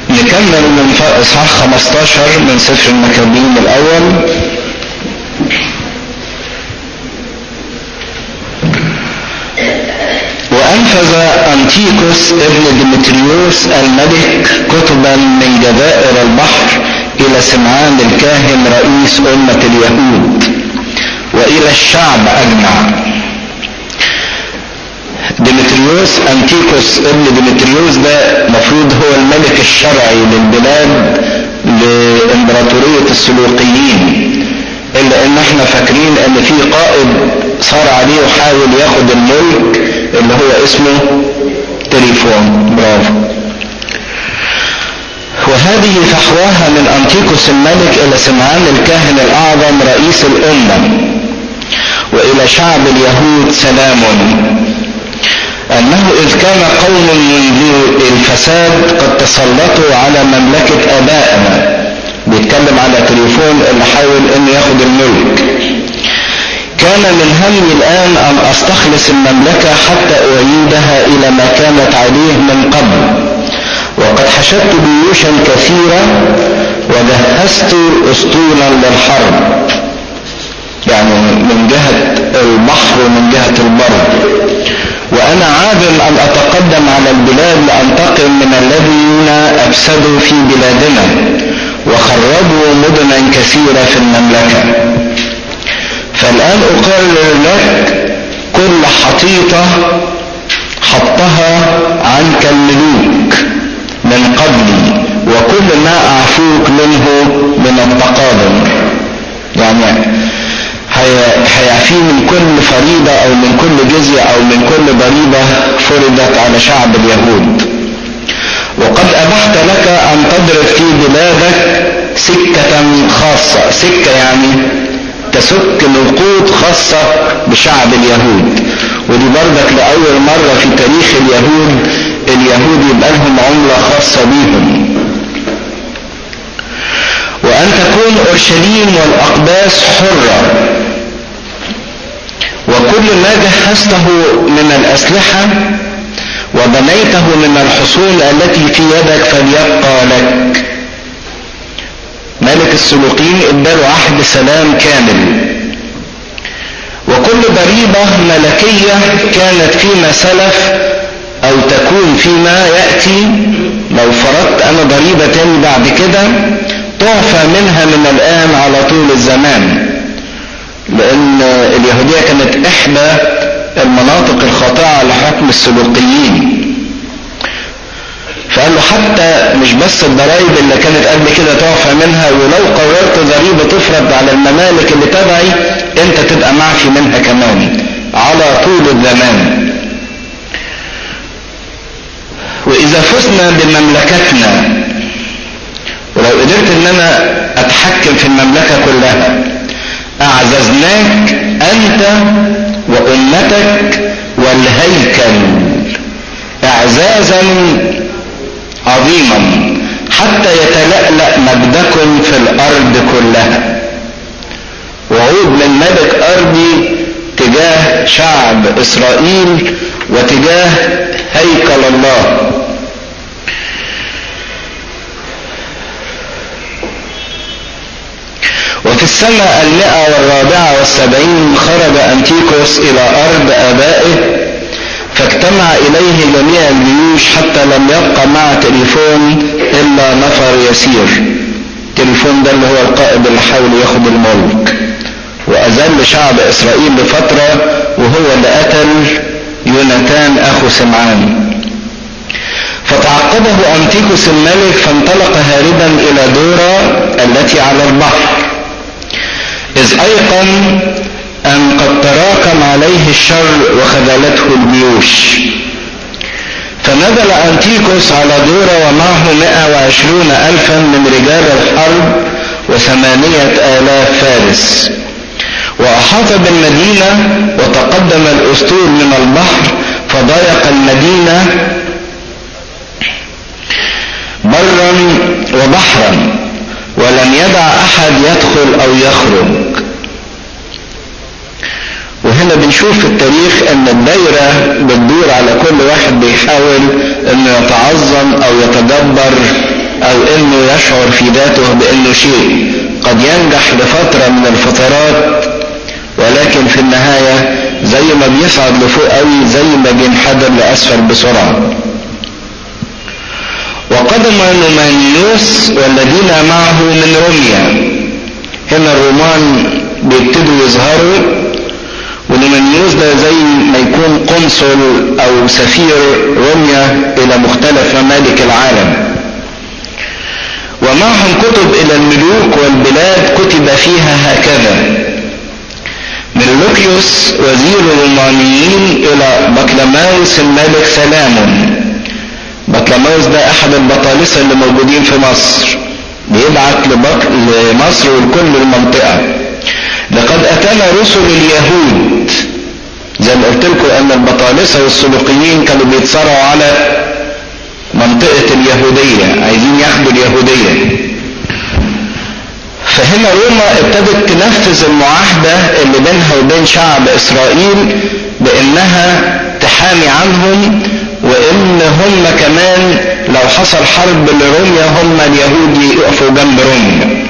نكمل من اصحاح 15 من سفر المكابين الاول وانفذ انتيكوس ابن ديمتريوس الملك كتبا من جزائر البحر الى سمعان الكاهن رئيس امة اليهود والى الشعب اجمع ديمتريوس انتيكوس ابن ديمتريوس ده مفروض هو الملك الشرعي للبلاد لامبراطورية السلوقيين الا ان احنا فاكرين ان في قائد صار عليه وحاول ياخد الملك اللي هو اسمه تليفون برافو وهذه فحواها من انتيكوس الملك الى سمعان الكاهن الاعظم رئيس الامه والى شعب اليهود سلام انه اذ كان قوم منذ الفساد قد تسلطوا على مملكة ابائنا بيتكلم على تليفون اللي حاول انه ياخد الملك كان من همي الان ان استخلص المملكة حتى اعيدها الى ما كانت عليه من قبل وقد حشدت جيوشا كثيرة وجهزت اسطولا للحرب يعني من جهة البحر ومن جهة البر وانا عازم ان اتقدم على البلاد لانتقم من الذين افسدوا في بلادنا وخربوا مدنا كثيرة في المملكة فالان اقرر لك كل حطيطة حطها عنك الملوك من قبلي وكل ما اعفوك منه من التقادم يعني هيعفيه من كل فريضة او من كل جزية او من كل ضريبة فرضت على شعب اليهود وقد ابحت لك ان تضرب في بلادك سكة خاصة سكة يعني تسك نقود خاصة بشعب اليهود ودي بردك لأول مرة في تاريخ اليهود اليهود يبقى لهم عملة خاصة بيهم وأن تكون أورشليم والأقداس حرة وكل ما جهزته من الأسلحة وبنيته من الحصول التي في يدك فليبقى لك ملك السلوقين اداله عهد سلام كامل وكل ضريبة ملكية كانت فيما سلف او تكون فيما يأتي لو فرضت انا ضريبة تاني بعد كده تعفى منها من الان على طول الزمان لان اليهودية كانت احدى المناطق الخاضعة لحكم السلوقيين فقال له حتى مش بس الضرائب اللي كانت قبل كده تعفى منها ولو قررت ضريبة تفرض على الممالك اللي تبعي انت تبقى معفي منها كمان على طول الزمان واذا فزنا بمملكتنا ولو قدرت ان انا اتحكم في المملكة كلها اعززناك انت وامتك والهيكل اعزازا عظيما حتى يتلألأ مجدكم في الارض كلها وعود من ملك ارضي تجاه شعب اسرائيل وتجاه هيكل الله وفي السنة المئة والرابعة والسبعين خرج أنتيكوس إلى أرض آبائه فاجتمع إليه جميع الجيوش حتى لم يبقى مع تليفون إلا نفر يسير تليفون ده اللي هو القائد اللي حاول ياخد الملك وأذل شعب إسرائيل لفترة وهو اللي قتل يوناتان أخو سمعان فتعقبه أنتيكوس الملك فانطلق هاربا إلى دورة التي على البحر إذ أيقن أن قد تراكم عليه الشر وخذلته الجيوش فنزل أنتيكوس على دورة ومعه 120 ألفا من رجال الحرب وثمانية آلاف فارس وأحاط بالمدينة وتقدم الأسطول من البحر فضايق المدينة برا وبحرا ولم يدع أحد يدخل أو يخرج وهنا بنشوف في التاريخ ان الدايرة بتدور على كل واحد بيحاول انه يتعظم او يتدبر انه يشعر في ذاته بانه شيء قد ينجح لفترة من الفترات ولكن في النهاية زي ما بيصعد لفوق قوي زي ما بينحدر لأسفل بسرعة وقدم نومانيوس والذين معه من روميا هنا الرومان بيبتدوا يظهروا ونومانيوس ده زي ما يكون قنصل او سفير روميا الى مختلف ممالك العالم ومعهم كتب الى الملوك والبلاد كتب فيها هكذا من لوكيوس وزير الرومانيين الى بطلماوس الملك سلام بطلماوس ده احد البطالسة اللي موجودين في مصر بيبعت لمصر ولكل المنطقة لقد اتانا رسل اليهود زي ما قلت لكم ان البطالسة والسلوقيين كانوا بيتصارعوا على منطقة اليهودية عايزين ياخدوا اليهودية فهنا روما ابتدت تنفذ المعاهدة اللي بينها وبين شعب اسرائيل بانها تحامي عنهم وان هم كمان لو حصل حرب لروميا هم اليهود يقفوا جنب روميا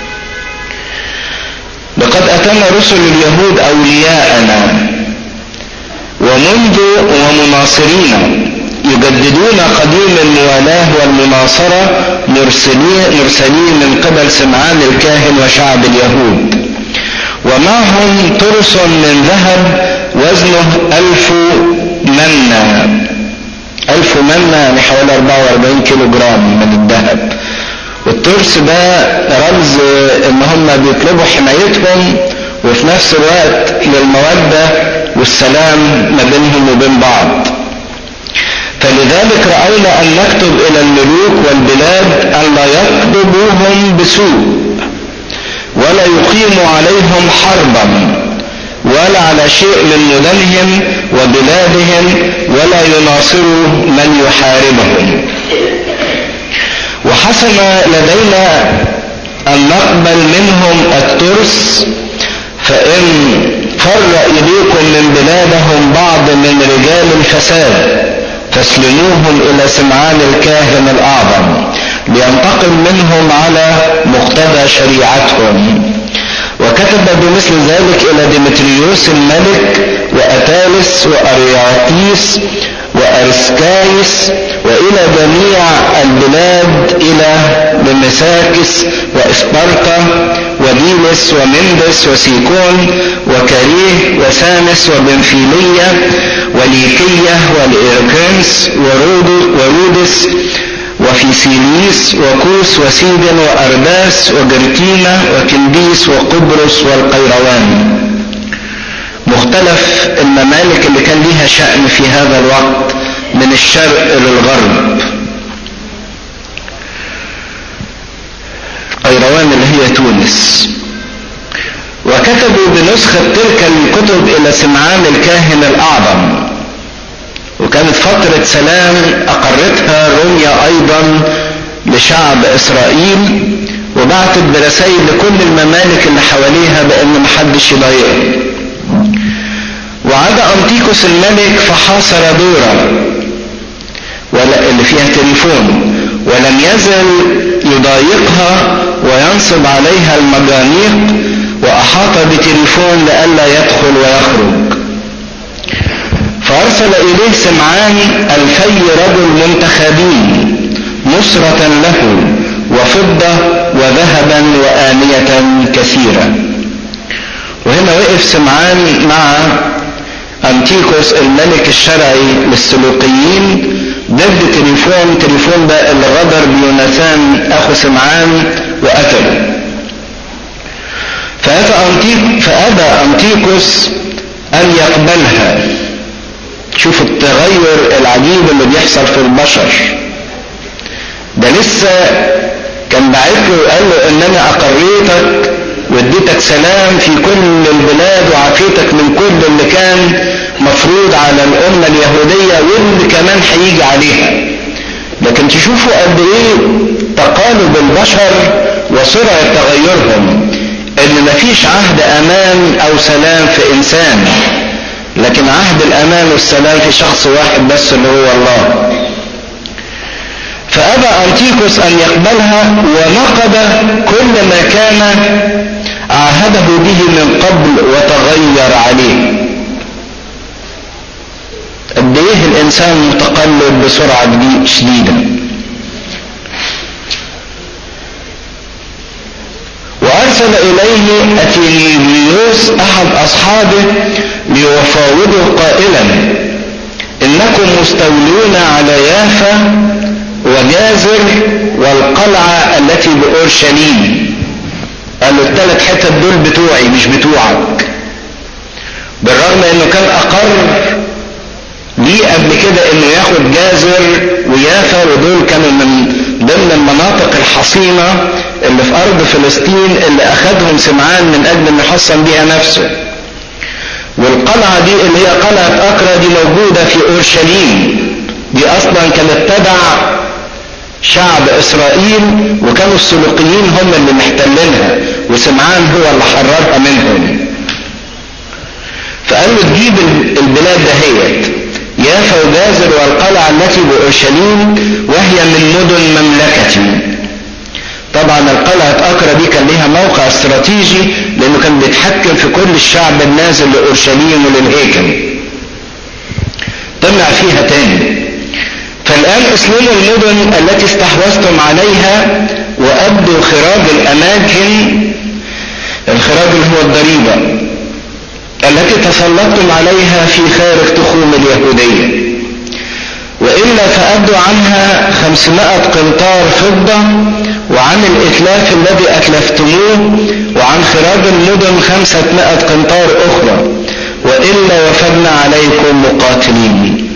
لقد اتانا رسل اليهود اولياءنا ومنذ ومناصرين يجددون قديم الموالاة والمناصرة مرسلين, مرسلين من قبل سمعان الكاهن وشعب اليهود ومعهم ترس من ذهب وزنه ألف منة ألف منة يعني حوالي 44 كيلو جرام من الذهب والترس ده رمز ان هم بيطلبوا حمايتهم وفي نفس الوقت للمودة والسلام ما بينهم وبين بعض فلذلك رأينا أن نكتب إلى الملوك والبلاد ألا يقضبوهم بسوء ولا يقيموا عليهم حربا ولا على شيء من مدنهم وبلادهم ولا يناصروا من يحاربهم وحسن لدينا أن نقبل منهم الترس فإن فر إليكم من بلادهم بعض من رجال الفساد فاسلموهم الى سمعان الكاهن الاعظم لينتقم منهم على مقتضى شريعتهم وكتب بمثل ذلك الى ديمتريوس الملك واتالس وارياطيس وارسكايس والى جميع البلاد الى لمساكس واسبرطة وديلس ومندس وسيكون وكريه وسامس وبنفيلية وليكية والإركنس ورودس وفي سيليس وكوس وسيدن وأرداس وجركينة وكنديس وقبرص والقيروان مختلف الممالك اللي كان ليها شأن في هذا الوقت من الشرق للغرب قيروان اللي هي تونس وكتبوا بنسخة تلك الكتب إلى سمعان الكاهن الأعظم وكانت فترة سلام أقرتها روميا أيضا لشعب إسرائيل وبعتت برسائل لكل الممالك اللي حواليها بأن محدش يضايقهم وعاد أنطيكوس الملك فحاصر دورا اللي فيها تليفون ولم يزل يضايقها وينصب عليها المجانيق وأحاط بتليفون لئلا يدخل ويخرج فأرسل إليه سمعان ألفي رجل منتخبين نصرة له وفضة وذهبا وآنية كثيرة وهنا وقف سمعان مع أنتيكوس الملك الشرعي للسلوقيين ضد تليفون تليفون ده اللي غدر بيوناثان أخو سمعان وقتله فأتى أنتيك فأبى أنتيكوس أن يقبلها شوف التغير العجيب اللي بيحصل في البشر ده لسه كان باعت له وقال له ان انا اقريتك واديتك سلام في كل البلاد وعافيتك من كل اللي كان مفروض على الامه اليهوديه واللي كمان هيجي عليها لكن تشوفوا قد ايه تقالب البشر وسرعه تغيرهم ان مفيش عهد امان او سلام في انسان لكن عهد الامان والسلام في شخص واحد بس اللي هو الله فأبى أنتيكوس أن يقبلها ونقض كل ما كان عاهده به من قبل وتغير عليه قد ايه الانسان متقلب بسرعه شديده وارسل اليه اتيليوس احد اصحابه ليفاوضه قائلا انكم مستولون على يافا وجازر والقلعه التي باورشليم قال له الثلاث حتت دول بتوعي مش بتوعك بالرغم انه كان اقر ليه قبل كده انه ياخد جازر ويافا ودول كانوا من ضمن المناطق الحصينة اللي في ارض فلسطين اللي اخدهم سمعان من اجل ان يحصن بيها نفسه والقلعة دي اللي هي قلعة اقرا دي موجودة في اورشليم دي اصلا كانت تبع شعب اسرائيل وكانوا السلوقيين هم اللي محتلينها وسمعان هو اللي حررها منهم فقال له تجيب البلاد دهيت يافا وجازر والقلعة التي بأورشليم وهي من مدن مملكتي طبعا القلعة أكرا دي كان ليها موقع استراتيجي لأنه كان بيتحكم في كل الشعب النازل لأورشليم وللهيكل طلع فيها تاني فالآن اسلموا المدن التي استحوذتم عليها وأبدوا خراج الأماكن الخراج اللي هو الضريبة التي تسلطتم عليها في خارج تخوم اليهودية وإلا فأبدوا عنها خمسمائة قنطار فضة وعن الإتلاف الذي أتلفتموه وعن خراج المدن خمسة مائة قنطار أخرى وإلا وفدنا عليكم مقاتلين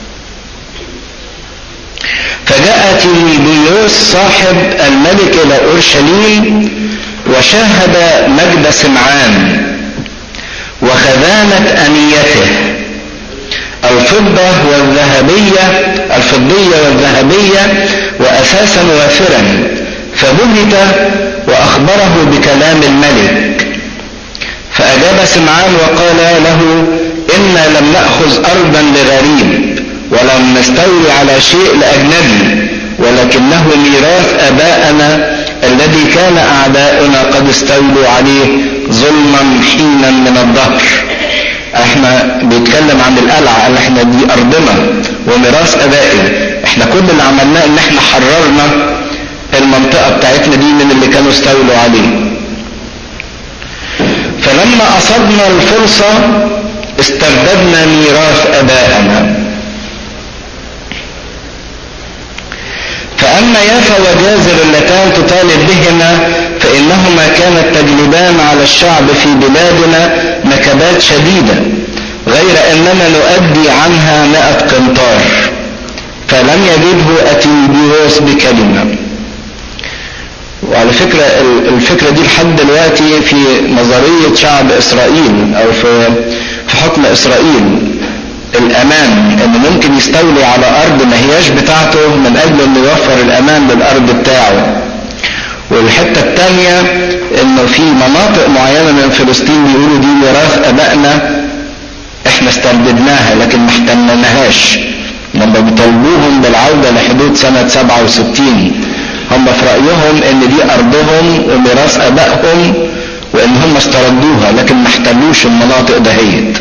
فجاء تيميليوس صاحب الملك إلى أورشليم وشاهد مجد سمعان وخزانة أنيته الفضة والذهبية الفضية والذهبية وأساسا وافرا فبهت وأخبره بكلام الملك فأجاب سمعان وقال له إنا لم نأخذ أرضا لغريب ولم نستولي على شيء لأجنبي ولكنه ميراث أبائنا الذي كان أعداؤنا قد استولوا عليه ظلما حينا من الظهر احنا بيتكلم عن القلعة قال احنا دي ارضنا وميراث ابائنا احنا كل اللي عملناه ان احنا حررنا المنطقة بتاعتنا دي من اللي كانوا استولوا عليه فلما اصبنا الفرصة استرددنا ميراث ابائنا فأما يافا وجازر اللتان تطالب بهما فإنهما كانت تجلبان على الشعب في بلادنا نكبات شديدة غير أننا نؤدي عنها مئة قنطار فلم يجبه أتيبيوس بكلمة وعلى فكرة الفكرة دي لحد دلوقتي في نظرية شعب إسرائيل أو في في حكم إسرائيل الامان انه ممكن يستولي على ارض ما هياش بتاعته من اجل انه يوفر الامان للارض بتاعه والحتة التانية انه في مناطق معينة من فلسطين بيقولوا دي ميراث ابائنا احنا استرددناها لكن ما احتلناهاش لما بيطالبوهم بالعودة لحدود سنة 67 هم في رأيهم ان دي ارضهم وميراث ابائهم وان هم استردوها لكن ما احتلوش المناطق دهيت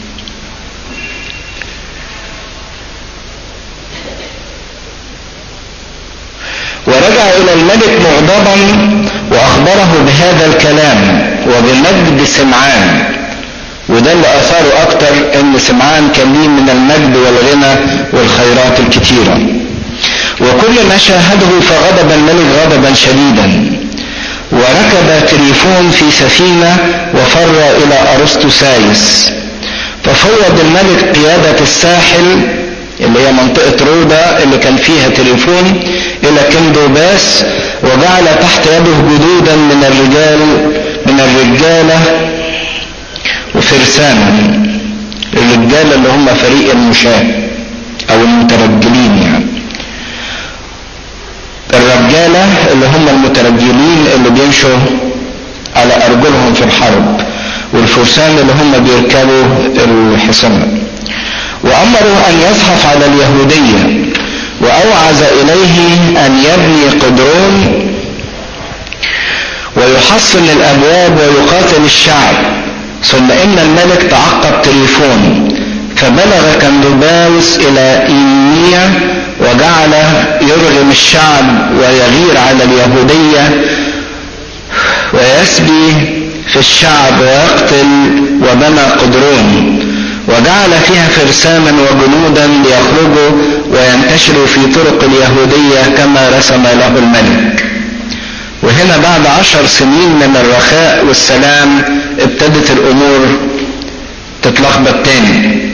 ورجع الى الملك مغضبا واخبره بهذا الكلام وبمجد سمعان وده اللي اثاره اكتر ان سمعان كان ليه من المجد والغنى والخيرات الكتيره وكل ما شاهده فغضب الملك غضبا شديدا وركب تريفون في سفينة وفر إلى أرسطوسايس ففوض الملك قيادة الساحل اللي هي منطقة رودا اللي كان فيها تليفون إلى كندوباس وجعل تحت يده جدودا من الرجال من الرجالة وفرسانا الرجال اللي هم فريق المشاة أو المترجلين يعني الرجالة اللي هم المترجلين اللي بيمشوا على أرجلهم في الحرب والفرسان اللي هم بيركبوا الحصان وأمروا أن يزحف على اليهودية وأوعز إليه أن يبني قدرون ويحصن الأبواب ويقاتل الشعب ثم إن الملك تعقب تليفون فبلغ كندوباوس إلى إيميا وجعل يرغم الشعب ويغير على اليهودية ويسبي في الشعب ويقتل وبنى قدرون وجعل فيها فرسانا وجنودا ليخرجوا وينتشروا في طرق اليهودية كما رسم له الملك وهنا بعد عشر سنين من الرخاء والسلام ابتدت الامور تتلخبط تاني